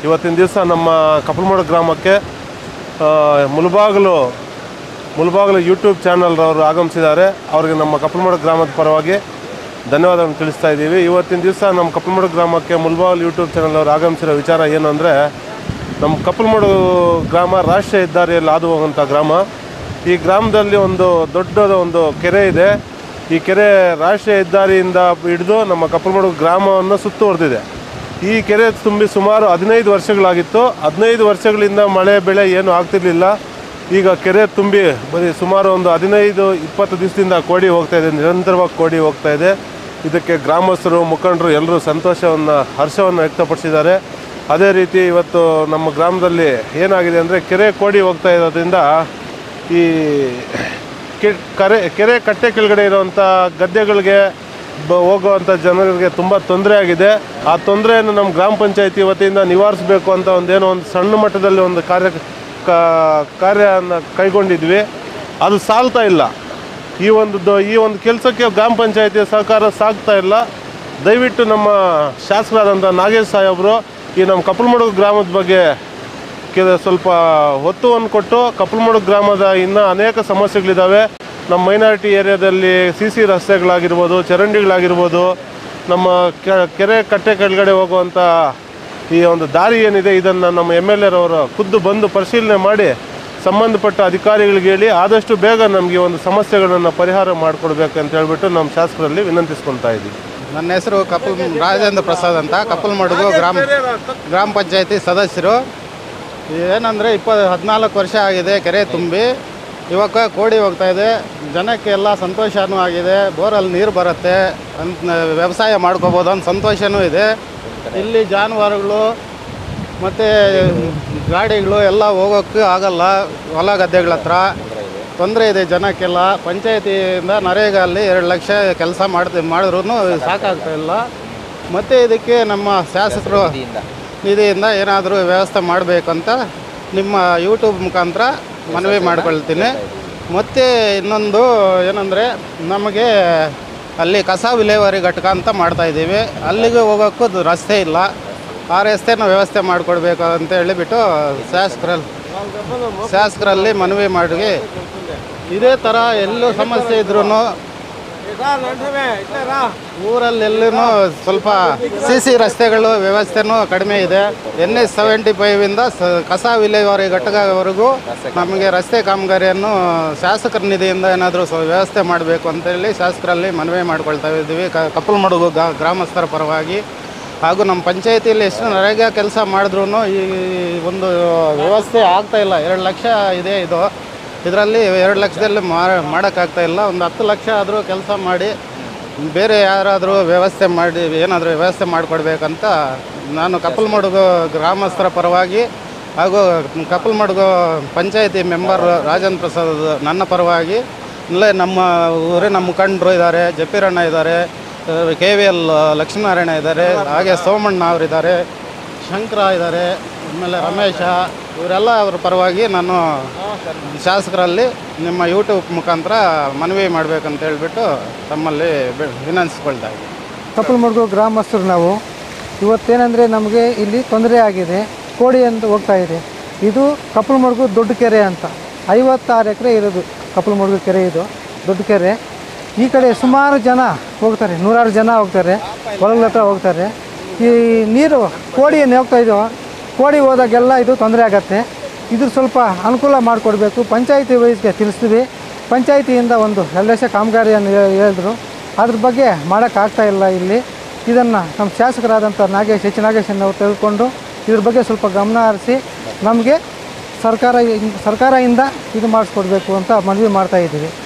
ಇವತ್ತಿನ ದಿವಸ ನಮ್ಮ ಕಪ್ಪಲಮಡ ಗ್ರಾಮಕ್ಕೆ ಆ, ಮುಳಬಾಗಿಲು ಮುಳಬಾಗಿಲು ಯೂಟ್ಯೂಬ್ ಚಾನಲ್ರವರು ಆಗಮಿಸಿದ್ದಾರೆ ಅವ್ರಿಗೆ ನಮ್ಮ ಕಪ್ಪಲಮಡ ಗ್ರಾಮದ ಪರವಾಗಿ ಧನ್ಯವಾದಗಳನ್ನು ತಿಳಿಸ್ತಾ ಇದ್ದೀವಿ ಇವತ್ತಿನ ದಿವಸ ನಮ್ಮ ಕಪ್ಪಲಮಡ ಗ್ರಾಮಕ್ಕೆ ಮುಳಬಾಗಿಲು ಯೂಟ್ಯೂಬ್ ಚಾನಲ್ ಅವರು ಆಗಮಿಸಿರೋ ವಿಚಾರ ಏನು ಅಂದರೆ ನಮ್ಮ ಕಪ್ಪಲಮಡು ಗ್ರಾಮ ರಾಷ್ಟ್ರೀಯ ಹೆದ್ದಾರಿಯಲ್ಲಿ ಹಾದು ಹೋಗುವಂಥ ಗ್ರಾಮ ಈ ಗ್ರಾಮದಲ್ಲಿ ಒಂದು ದೊಡ್ಡದ ಒಂದು ಕೆರೆ ಇದೆ ಈ ಕೆರೆ ರಾಷ್ಟ್ರೀಯ ಹೆದ್ದಾರಿಯಿಂದ ಹಿಡಿದು ನಮ್ಮ ಕಪ್ಪಲಮಡು ಗ್ರಾಮವನ್ನು ಸುತ್ತುವರೆದಿದೆ ಈ ಕೆರೆ ತುಂಬಿ ಸುಮಾರು ಹದಿನೈದು ವರ್ಷಗಳಾಗಿತ್ತು ಹದಿನೈದು ವರ್ಷಗಳಿಂದ ಮಳೆ ಬೆಳೆ ಏನು ಆಗ್ತಿರ್ಲಿಲ್ಲ ಈಗ ಕೆರೆ ತುಂಬಿ ಬರೀ ಸುಮಾರು ಒಂದು ಹದಿನೈದು ಇಪ್ಪತ್ತು ದಿವಸದಿಂದ ಕೋಡಿ ಹೋಗ್ತಾ ಇದೆ ನಿರಂತರವಾಗಿ ಕೋಡಿ ಹೋಗ್ತಾ ಇದೆ ಇದಕ್ಕೆ ಗ್ರಾಮಸ್ಥರು ಮುಖಂಡರು ಎಲ್ಲರೂ ಸಂತೋಷವನ್ನು ಹರ್ಷವನ್ನು ವ್ಯಕ್ತಪಡಿಸಿದ್ದಾರೆ ಅದೇ ರೀತಿ ಇವತ್ತು ನಮ್ಮ ಗ್ರಾಮದಲ್ಲಿ ಏನಾಗಿದೆ ಅಂದರೆ ಕೆರೆ ಕೋಡಿ ಹೋಗ್ತಾ ಇರೋದ್ರಿಂದ ಈ ಕೆ- ಕರೆ ಕೆರೆ ಕಟ್ಟೆ ಕೆಳಗಡೆ ಇರುವಂಥ ಗದ್ದೆಗಳಿಗೆ ಬ ಹೋಗುವಂಥ ಜನರಿಗೆ ತುಂಬ ತೊಂದರೆ ಆಗಿದೆ ಆ ತೊಂದರೆಯನ್ನು ನಮ್ಮ ಗ್ರಾಮ ಪಂಚಾಯತಿ ವತಿಯಿಂದ ನಿವಾರಿಸಬೇಕು ಅಂತ ಒಂದೇನೋ ಒಂದು ಸಣ್ಣ ಮಟ್ಟದಲ್ಲಿ ಒಂದು ಕಾರ್ಯ ಕಾ- ಕಾರ್ಯನ ಕೈಗೊಂಡಿದ್ವಿ ಅದು ಸಾಲ್ತಾ ಇಲ್ಲ ಈ ಒಂದು ದ- ಈ ಒಂದು ಕೆಲಸಕ್ಕೆ ಗ್ರಾಮ ಪಂಚಾಯತಿಯ ಸಹಕಾರ ಸಾಗ್ತಾ ಇಲ್ಲ ದಯವಿಟ್ಟು ನಮ್ಮ ಶಾಸಕರಾದಂಥ ನಾಗೇಶ್ ಸಾಹೇಬರು ಈ ನಮ್ಮ ಕಪ್ಪಲಮಡುಗು ಗ್ರಾಮದ ಬಗ್ಗೆ ಕೆ- ಸ್ವಲ್ಪ ಒತ್ತುವನ್ನು ಕೊಟ್ಟು ಕಪ್ಪಲಮಡು ಗ್ರಾಮದ ಇನ್ನೂ ಅನೇಕ ಸಮಸ್ಯೆಗಳಿದ್ದಾವೆ ನಮ್ಮ ಮೈನಾರಿಟಿ ಏರಿಯಾದಲ್ಲಿ ಸಿ ಸಿ ರಸ್ತೆಗಳಾಗಿರ್ಬೋದು ಚರಂಡಿಗಳಾಗಿರ್ಬೋದು ನಮ್ಮ ಕೆ- ಕೆರೆ ಕಟ್ಟೆ ಕೆಳಗಡೆ ಹೋಗುವಂಥ ಈ ಒಂದು ದಾರಿ ಏನಿದೆ ಇದನ್ನು ನಮ್ಮ ಎಮ್ ಎಲ್ ಎರವರು ಖುದ್ದು ಬಂದು ಪರಿಶೀಲನೆ ಮಾಡಿ ಸಂಬಂಧಪಟ್ಟ ಅಧಿಕಾರಿಗಳಿಗೆ ಹೇಳಿ ಆದಷ್ಟು ಬೇಗ ನಮಗೆ ಒಂದು ಸಮಸ್ಯೆಗಳನ್ನು ಪರಿಹಾರ ಮಾಡಿಕೊಡ್ಬೇಕು ಅಂತ ಹೇಳ್ಬಿಟ್ಟು ನಮ್ಮ ಶಾಸಕರಲ್ಲಿ ವಿನಂತಿಸ್ಕೊತಾ ಇದ್ದೀವಿ ನನ್ನ ಹೆಸರು ಕಪಲ್ ರಾಜೇಂದ್ರ ಪ್ರಸಾದ್ ಅಂತ ಕಪ್ಪಲ್ಮಡುಗು ಗ್ರಾಮ ಗ್ರಾಮ ಪಂಚಾಯತಿ ಸದಸ್ಯರು ಏನಂದರೆ ಇಪ್ಪ ಹದಿನಾಲ್ಕು ವರ್ಷ ಆಗಿದೆ ಕೆರೆ ತುಂಬಿ ಇವಾಗ ಕೋಡಿ ಹೋಗ್ತಾ ಇದೆ ಜನಕ್ಕೆ ಎಲ್ಲ ಸಂತೋಷನೂ ಆಗಿದೆ ಬೋರಲ್ಲಿ ನೀರು ಬರುತ್ತೆ ಅಂತ ವ್ಯವಸಾಯ ಮಾಡ್ಕೋಬೋದು ಅಂತ ಸಂತೋಷನೂ ಇದೆ ಇಲ್ಲಿ ಜಾನುವಾರುಗಳು ಮತ್ತು ಗಾಡಿಗಳು ಎಲ್ಲ ಹೋಗೋಕ್ಕೆ ಆಗಲ್ಲ ಹೊಲ ಗದ್ದೆಗಳ ಹತ್ರ ತೊಂದರೆ ಇದೆ ಜನಕ್ಕೆಲ್ಲ ಪಂಚಾಯತಿಯಿಂದ ನರೇಗಾಲ್ಲಿ ಎರಡು ಲಕ್ಷ ಕೆಲಸ ಮಾಡ್ತೀವಿ ಮಾಡಿದ್ರೂ ಸಾಕಾಗ್ತಾ ಇಲ್ಲ ಮತ್ತು ಇದಕ್ಕೆ ನಮ್ಮ ಶಾಸಕರು ನಿಧಿಯಿಂದ ಏನಾದರೂ ವ್ಯವಸ್ಥೆ ಮಾಡಬೇಕಂತ ನಿಮ್ಮ ಯೂಟ್ಯೂಬ್ ಮುಖಾಂತರ ಮನವಿ ಮಾಡ್ಕೊಳ್ತೀನಿ ಮತ್ತು ಇನ್ನೊಂದು ಏನಂದರೆ ನಮಗೆ ಅಲ್ಲಿ ಕಸ ವಿಲೇವಾರಿ ಘಟಕ ಅಂತ ಮಾಡ್ತಾ ಇದ್ದೀವಿ ಅಲ್ಲಿಗೆ ಹೋಗೋಕ್ಕೂ ಅದು ರಸ್ತೆ ಇಲ್ಲ ಆ ರಸ್ತೆನ ವ್ಯವಸ್ಥೆ ಮಾಡಿಕೊಡ್ಬೇಕು ಅಂತ ಹೇಳಿಬಿಟ್ಟು ಶಾಸಕರಲ್ಲಿ ಶಾಸಕರಲ್ಲಿ ಮನವಿ ಮಾಡಿ ಇದೇ ಥರ ಎಲ್ಲೂ ಸಮಸ್ಯೆ ಇದ್ರೂ ಊರಲ್ಲೆಲ್ಲೂ ಸ್ವಲ್ಪ ಸಿ ಸಿ ರಸ್ತೆಗಳು ವ್ಯವಸ್ಥೆನೂ ಕಡಿಮೆ ಇದೆ ಎನ್ ಎಸ್ ಸೆವೆಂಟಿ ಫೈವಿಂದ ಸ ಕಸ ವಿಲೇವಾರಿ ಘಟಕವರೆಗೂ ನಮಗೆ ರಸ್ತೆ ಕಾಮಗಾರಿಯನ್ನು ಶಾಸಕರ ನಿಧಿಯಿಂದ ಏನಾದರೂ ಸ ವ್ಯವಸ್ಥೆ ಮಾಡಬೇಕು ಅಂತೇಳಿ ಶಾಸಕರಲ್ಲಿ ಮನವಿ ಮಾಡ್ಕೊಳ್ತಾ ಇದ್ದೀವಿ ಕ ಕಪ್ಪಲ್ಮಡುಗು ಗಾ ಗ್ರಾಮಸ್ಥರ ಪರವಾಗಿ ಹಾಗೂ ನಮ್ಮ ಪಂಚಾಯತಿಯಲ್ಲಿ ಎಷ್ಟು ನರೇಗಾ ಕೆಲಸ ಮಾಡಿದ್ರೂ ಈ ಒಂದು ವ್ಯವಸ್ಥೆ ಆಗ್ತಾ ಇಲ್ಲ ಎರಡು ಲಕ್ಷ ಇದೆ ಇದು ಇದರಲ್ಲಿ ಎರಡು ಲಕ್ಷದಲ್ಲಿ ಮಾಡೋಕ್ಕಾಗ್ತಾ ಇಲ್ಲ ಒಂದು ಹತ್ತು ಲಕ್ಷ ಆದರೂ ಕೆಲಸ ಮಾಡಿ ಬೇರೆ ಯಾರಾದರೂ ವ್ಯವಸ್ಥೆ ಮಾಡಿ ಏನಾದರೂ ವ್ಯವಸ್ಥೆ ಮಾಡಿಕೊಡ್ಬೇಕಂತ ನಾನು ಕಪ್ಪಲ್ಮಡುಗು ಗ್ರಾಮಸ್ಥರ ಪರವಾಗಿ ಹಾಗೂ ಕಪ್ಪಲ್ಮಡುಗು ಪಂಚಾಯತಿ ಮೆಂಬರ್ ರಾಜೇಂದ್ರ ಪ್ರಸಾದ್ ನನ್ನ ಪರವಾಗಿ ಇಲ್ಲೇ ನಮ್ಮ ಊರೇ ನಮ್ಮ ಮುಖಂಡರು ಇದ್ದಾರೆ ಜಪ್ಪೀರಣ್ಣ ಇದ್ದಾರೆ ಕೆ ವಿ ಎಲ್ ಲಕ್ಷ್ಮೀನಾರಾಯಣ ಇದ್ದಾರೆ ಹಾಗೆ ಸೋಮಣ್ಣ ಅವರಿದ್ದಾರೆ ಶಂಕರ ಇದ್ದಾರೆ ಆಮೇಲೆ ರಮೇಶ ಇವರೆಲ್ಲ ಅವರ ಪರವಾಗಿ ನಾನು ಶಾಸಕರಲ್ಲಿ ನಿಮ್ಮ ಯೂಟ್ಯೂಬ್ ಮುಖಾಂತರ ಮನವಿ ಮಾಡಬೇಕಂತ ಹೇಳ್ಬಿಟ್ಟು ತಮ್ಮಲ್ಲಿ ಬೆ- ವಿನಂತಿಸ್ಕೊಳ್ತಾ ಇದ್ದೀನಿ ಕಪ್ಪಲಮಡ್ಗು ಗ್ರಾಮಸ್ಥರು ನಾವು ಇವತ್ತೇನೆಂದರೆ ನಮಗೆ ಇಲ್ಲಿ ತೊಂದರೆ ಆಗಿದೆ ಕೋಡಿ ಅಂತ ಹೋಗ್ತಾ ಇದೆ ಇದು ಕಪ್ಪಲಮಡ್ಗು ದೊಡ್ಡ ಕೆರೆ ಅಂತ ಐವತ್ತಾರು ಎಕರೆ ಇರೋದು ಕಪ್ಪಲಮಡ್ಗು ಕೆರೆ ಇದು ದೊಡ್ಡ ಕೆರೆ ಈ ಕಡೆ ಸುಮಾರು ಜನ ಹೋಗ್ತಾರೆ ನೂರಾರು ಜನ ಹೋಗ್ತಾರೆ ಹೊಲಗಳ ಹತ್ರ ಹೋಗ್ತಾರೆ ಈ ನೀರು ಕೋಡಿ ಏನು ಹೋಗ್ತಾ ಇದೆಯೋ ಕೋಡಿ ಹೋದಾಗೆಲ್ಲ ಇದು ತೊಂದರೆ ಆಗತ್ತೆ ಇದ್ರ ಸ್ವಲ್ಪ ಅನುಕೂಲ ಮಾಡಿಕೊಡ್ಬೇಕು ಪಂಚಾಯತಿ ವೈಸ್ಗೆ ತಿಳಿಸ್ತೀವಿ ಪಂಚಾಯತಿಯಿಂದ ಒಂದು ಎರಡು ಲಕ್ಷ ಕಾಮಗಾರಿಯನ್ನು ಹೇ- ಹೇಳಿದ್ರು ಅದ್ರ ಬಗ್ಗೆ ಮಾಡೋಕ್ಕಾಗ್ತಾ ಇಲ್ಲ ಇಲ್ಲಿ ಇದನ್ನು ನಮ್ಮ ಶಾಸಕರಾದಂಥ ನಾಗೇಶ್ ಎಚ್ ನಾಗೇಶನ್ನು ತೆಗೆದುಕೊಂಡು ಇದ್ರ ಬಗ್ಗೆ ಸ್ವಲ್ಪ ಗಮನ ಹರಿಸಿ ನಮಗೆ ಸರ್ಕಾರ ಸರ್ಕಾರದಿಂದ ಇದು ಮಾಡಿಸ್ಕೊಡ್ಬೇಕು ಅಂತ ಮನವಿ ಮಾಡ್ತಾ ಇದ್ದೀವಿ